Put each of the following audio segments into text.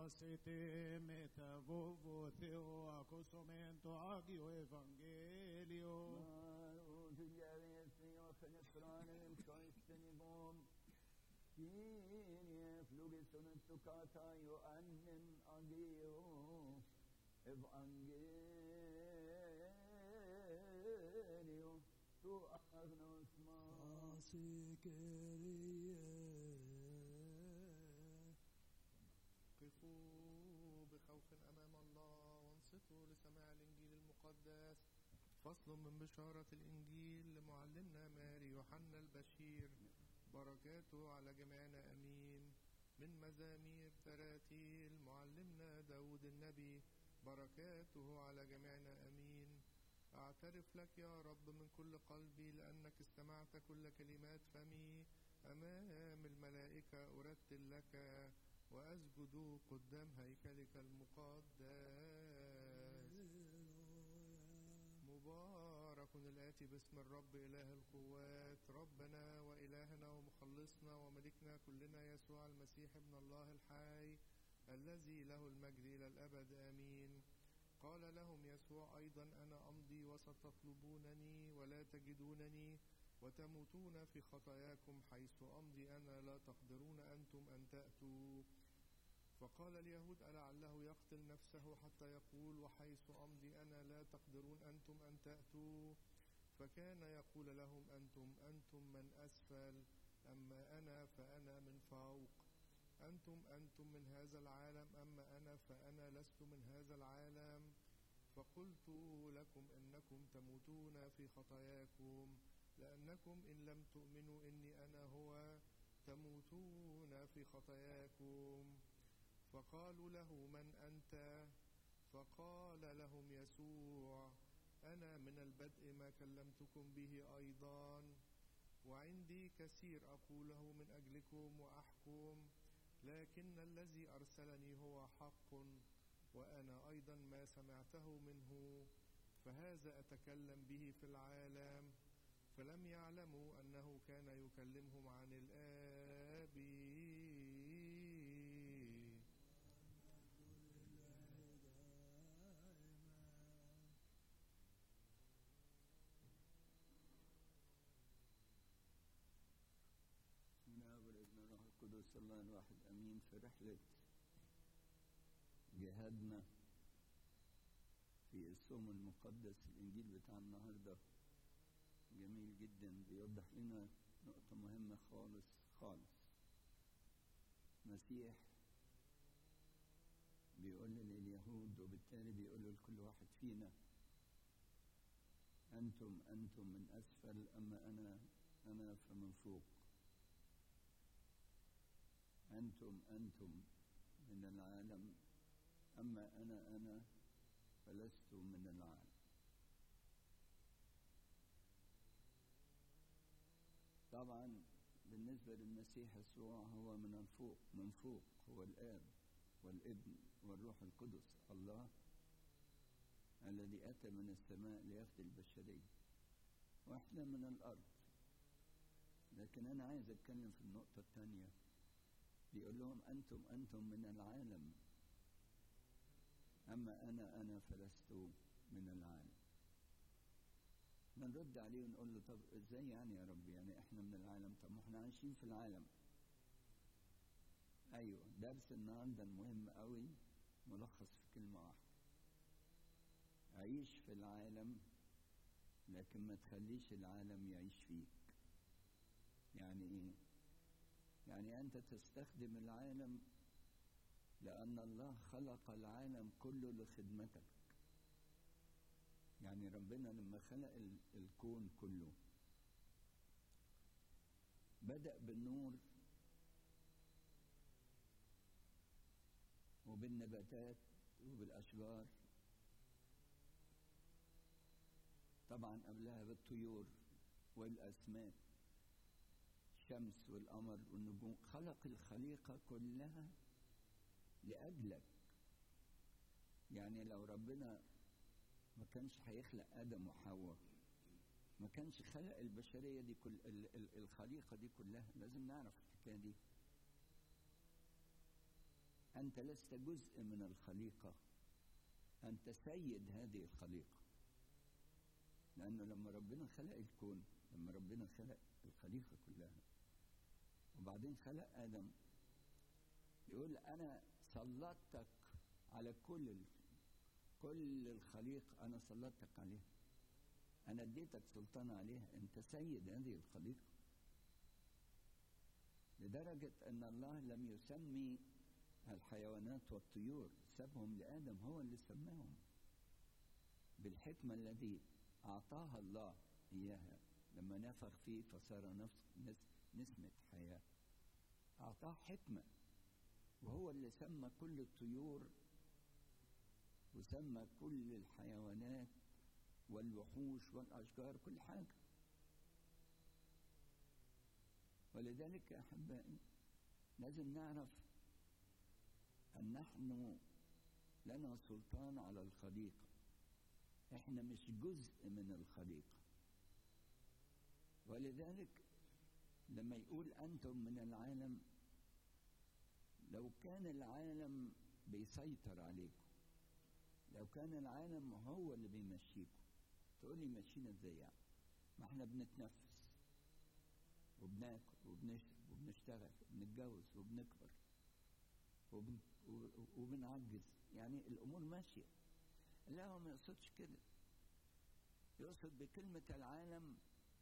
siete metavovo theo accostamento agio evangelio. Maar utiliare Señor fenestranem Christenibom. Kyrie flugisum stucata Ioannem agio evangelio. Tu agnos ma. قفوا بخوف أمام الله وانصتوا لسماع الإنجيل المقدس فصل من بشارة الإنجيل لمعلمنا ماري يوحنا البشير بركاته على جميعنا أمين من مزامير تراتيل معلمنا داود النبي بركاته على جميعنا أمين أعترف لك يا رب من كل قلبي لأنك استمعت كل كلمات فمي أمام الملائكة أرتل لك وأسجد قدام هيكلك المقدس مبارك الآتي باسم الرب إله القوات ربنا وإلهنا ومخلصنا وملكنا كلنا يسوع المسيح ابن الله الحي الذي له المجد إلى الأبد آمين قال لهم يسوع أيضا أنا أمضي وستطلبونني ولا تجدونني وتموتون في خطاياكم حيث أمضي أنا لا تقدرون أنتم أن تأتوا فقال اليهود ألعله يقتل نفسه حتى يقول وحيث أمضي أنا لا تقدرون أنتم أن تأتوا فكان يقول لهم أنتم أنتم من أسفل أما أنا فأنا من فوق أنتم أنتم من هذا العالم أما أنا فأنا لست من هذا العالم فقلت لكم إنكم تموتون في خطاياكم لأنكم إن لم تؤمنوا إني أنا هو تموتون في خطاياكم فقالوا له من أنت فقال لهم يسوع أنا من البدء ما كلمتكم به أيضا وعندي كثير أقوله من أجلكم وأحكم لكن الذي أرسلني هو حق وأنا أيضا ما سمعته منه فهذا أتكلم به في العالم فلم يعلموا أنه كان يكلمهم عن الآب من أب والابن والروح القدس الله الواحد أمين في رحلة جهادنا في الصوم المقدس الإنجيل بتاع النهاردة جميل جدا بيوضح لنا نقطة مهمة خالص خالص مسيح بيقول لليهود وبالتالي بيقول لكل واحد فينا أنتم أنتم من أسفل أما أنا أنا فمن فوق أنتم أنتم من العالم أما أنا أنا فلست من العالم طبعا بالنسبة للمسيح يسوع هو من الفوق من فوق هو الآب والابن والروح القدس الله الذي أتى من السماء ليفدي البشرية وإحنا من الأرض لكن أنا عايز أتكلم في النقطة الثانية بيقول لهم أنتم أنتم من العالم أما أنا أنا فلست من العالم نرد عليه ونقول له طب ازاي يعني يا رب يعني احنا من العالم طب ما احنا عايشين في العالم ايوه درس النهارده المهم قوي ملخص في كلمه واحده عيش في العالم لكن ما تخليش العالم يعيش فيك يعني ايه يعني انت تستخدم العالم لان الله خلق العالم كله لخدمتك يعني ربنا لما خلق ال- الكون كله بدأ بالنور وبالنباتات وبالأشجار طبعا قبلها بالطيور والأسماك الشمس والقمر والنجوم خلق الخليقة كلها لأجلك يعني لو ربنا ما كانش هيخلق آدم وحواء ما كانش خلق البشرية دي كل ال- ال- الخليقة دي كلها لازم نعرف الحكاية دي أنت لست جزء من الخليقة أنت سيد هذه الخليقة لأنه لما ربنا خلق الكون لما ربنا خلق الخليقة كلها وبعدين خلق آدم يقول أنا سلطتك على كل ال... كل الخليقة أنا سلطتك عليها أنا اديتك سلطان عليها أنت سيد هذه الخليقة لدرجة أن الله لم يسمي الحيوانات والطيور سابهم لآدم هو اللي سماهم بالحكمة الذي أعطاها الله إياها لما نفخ فيه فصار نفس نسمة حياة أعطاه حكمة وهو اللي سمى كل الطيور وسمى كل الحيوانات والوحوش والأشجار كل حاجة ولذلك يا أحبائي لازم نعرف أن نحن لنا سلطان على الخليقة احنا مش جزء من الخليقة ولذلك لما يقول أنتم من العالم لو كان العالم بيسيطر عليكم لو كان العالم هو اللي بيمشيكم تقول لي يمشينا ازاي يعني ما احنا بنتنفس وبناكل وبنشرب وبنشتغل وبنتجوز وبنكبر وبن وبنعجز يعني الامور ماشيه لا هو ما يقصدش كده يقصد بكلمة العالم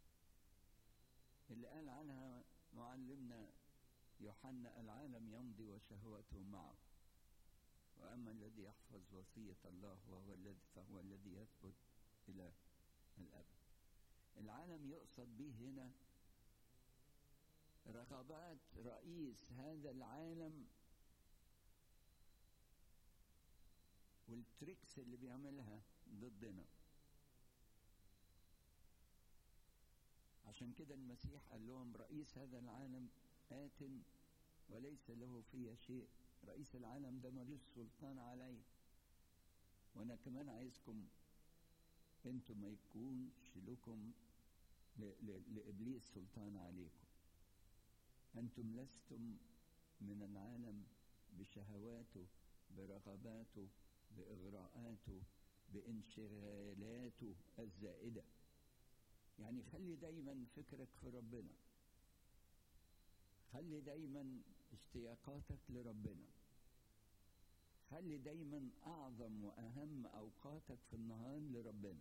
اللي قال عنها معلمنا يوحنا العالم يمضي وشهواته معه وأما الذي يحفظ وصية الله وهو الذي فهو الذي يثبت إلى الأبد العالم يقصد به هنا رغبات رئيس هذا العالم والتريكس اللي بيعملها ضدنا عشان كده المسيح قال لهم رئيس هذا العالم آت وليس له في شيء رئيس العالم ده ملوش سلطان علي وانا كمان عايزكم انتم ما يكونش لكم لابليس سلطان عليكم انتم لستم من العالم بشهواته برغباته باغراءاته بانشغالاته الزائده يعني خلي دايما فكرك في ربنا خلي دايما اشتياقاتك لربنا خلي دايما اعظم واهم اوقاتك في النهار لربنا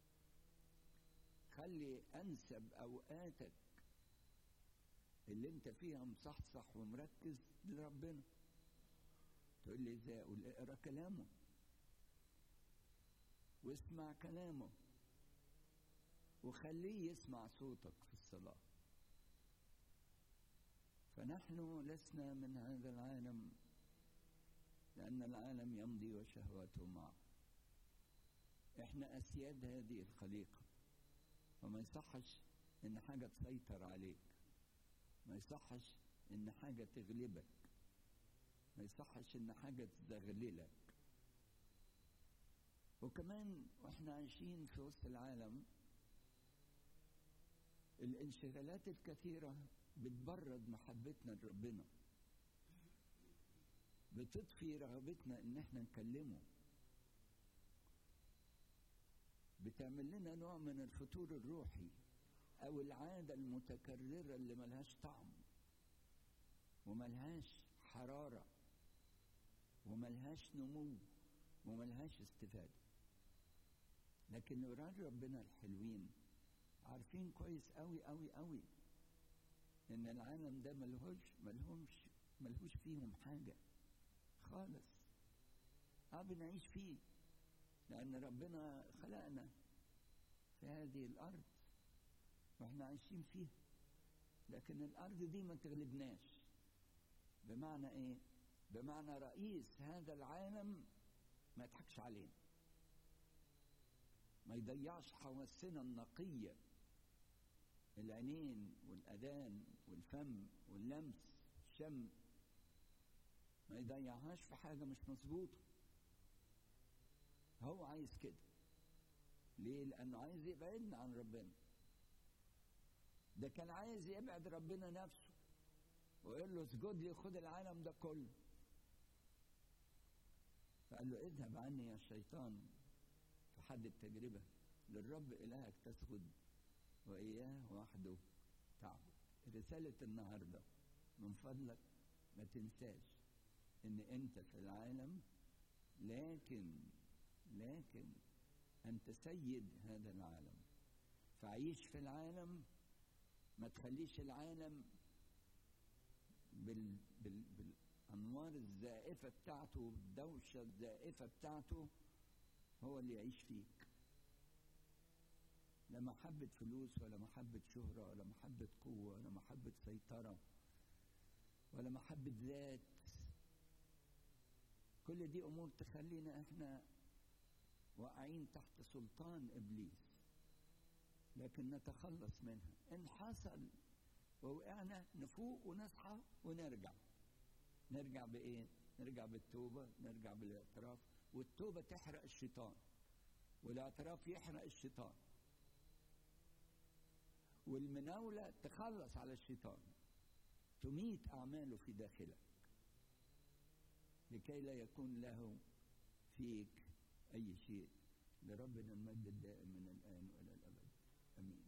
خلي انسب اوقاتك اللي انت فيها مصحصح ومركز لربنا تقول لي ازاي اقول اقرا كلامه واسمع كلامه وخليه يسمع صوتك في الصلاه فنحن لسنا من هذا العالم لأن العالم يمضي وشهواته معه احنا أسياد هذه الخليقة وما يصحش إن حاجة تسيطر عليك ما يصحش إن حاجة تغلبك ما يصحش إن حاجة تزغللك وكمان واحنا عايشين في وسط العالم الانشغالات الكثيرة بتبرد محبتنا لربنا بتطفي رغبتنا ان احنا نكلمه بتعمل لنا نوع من الفتور الروحي او العاده المتكرره اللي ملهاش طعم وملهاش حراره وملهاش نمو وملهاش استفاده لكن ولاد ربنا الحلوين عارفين كويس قوي قوي قوي ان العالم ده ملهوش ملهمش ملهوش فيهم حاجه خالص اه بنعيش فيه لان ربنا خلقنا في هذه الارض واحنا عايشين فيها لكن الارض دي ما تغلبناش بمعنى ايه بمعنى رئيس هذا العالم ما يضحكش علينا ما يضيعش حواسنا النقيه العينين والأذان والفم واللمس الشم ما يضيعهاش في حاجة مش مظبوطة هو عايز كده ليه؟ لأنه عايز يبعدنا عن ربنا ده كان عايز يبعد ربنا نفسه ويقول له اسجد لي خد العالم ده كله فقال له اذهب عني يا شيطان في حد التجربة للرب إلهك تسجد وإياه وحده تعبد رسالة النهاردة من فضلك ما تنساش إن أنت في العالم لكن لكن أنت سيد هذا العالم فعيش في العالم ما تخليش العالم بال بال بالأنوار الزائفة بتاعته والدوشة الزائفة بتاعته هو اللي يعيش فيك لا محبة فلوس ولا محبة شهرة ولا محبة قوة ولا محبة سيطرة ولا محبة ذات كل دي أمور تخلينا إحنا واقعين تحت سلطان إبليس لكن نتخلص منها إن حصل ووقعنا نفوق ونصحى ونرجع نرجع بإيه؟ نرجع بالتوبة نرجع بالاعتراف والتوبة تحرق الشيطان والاعتراف يحرق الشيطان والمناولة تخلص على الشيطان تميت أعماله في داخلك لكي لا يكون له فيك أي شيء لربنا المجد الدائم من الآن وإلى الأبد أمين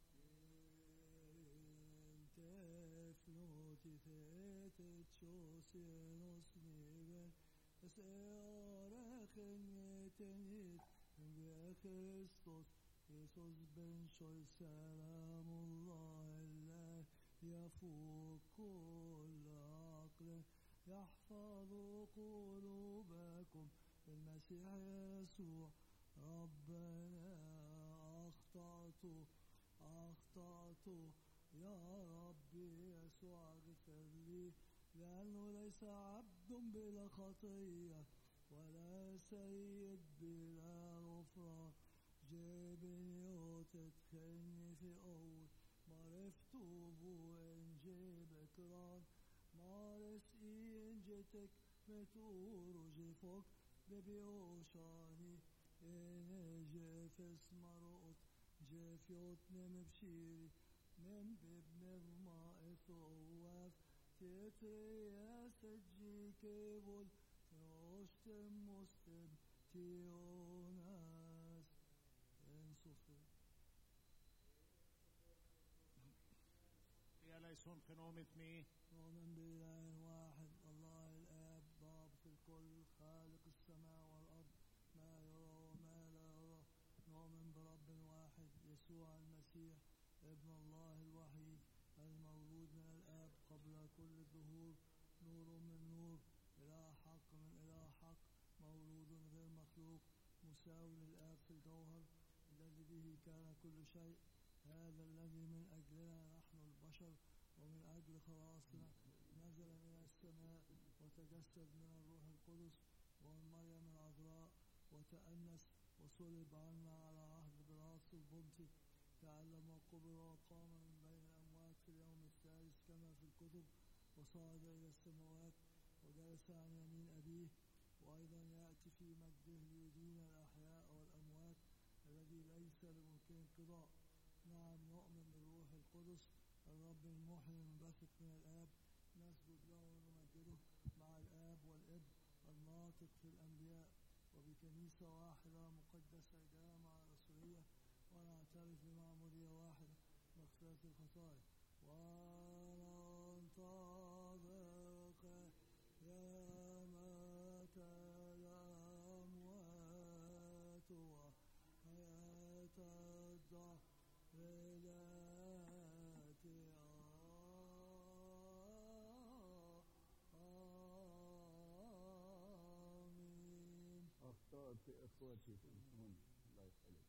Kristus, Jesus ben şoy selamullah الله يفوق كل عقل يحفظ قلوبكم بالمسيح يسوع ربنا أخطأت أخطأت يا ربي يسوع اغفر لي لأنه ليس عبد بلا خطية ولا سيد بلا غفران جيبني وتدخلني في أول معرفت وإن جيبك ران معرف إن جيتك متور وجيفك ببيوشاني إن جيف اسمرقت جيف يوتنم بشيري من ببن ما إثوف تتري يا سجي كيبل روشتم مستم تيوناس إن صفر يا ليسون خنوم اثنين نؤمن بإله واحد الله الآب ضابط الكل خالق السماء والأرض ما يرى وما لا يرى نؤمن برب واحد يسوع المسيح ابن الله الوحيد المولود من الآب قبل كل الدهور نور من نور إله حق من إله حق مولود غير مخلوق مساوي للآب في الجوهر الذي به كان كل شيء هذا الذي من أجلنا نحن البشر ومن أجل خلاصنا نزل من السماء وتجسد من الروح القدس ومن مريم العذراء وتأنس وصلب عنا على عهد براس البنطي تعلم وقبر وقام من بين الأموات في اليوم الثالث كما في الكتب وصعد إلى السماوات وجلس عن يمين أبيه وأيضا يأتي في مجده ليدين الأحياء والأموات الذي ليس لملكه انقضاء نعم نؤمن بالروح القدس الرب المحيي المنبثق من الآب نسجد له ونمجده مع الآب والابن الناطق في الأنبياء وبكنيسة واحدة مقدسة جامعة رسولية ونعترف بمعمودية واحدة مغفرة الخطايا وننطبق قيامة الأموات وحياة الدهر التي آمين أخطأت إخوتي في الهون الله يخليك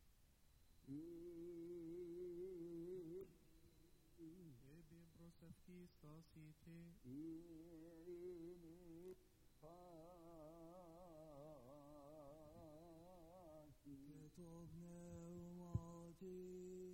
Ebi brosevki stasite, إيريني كتبنا ومعطي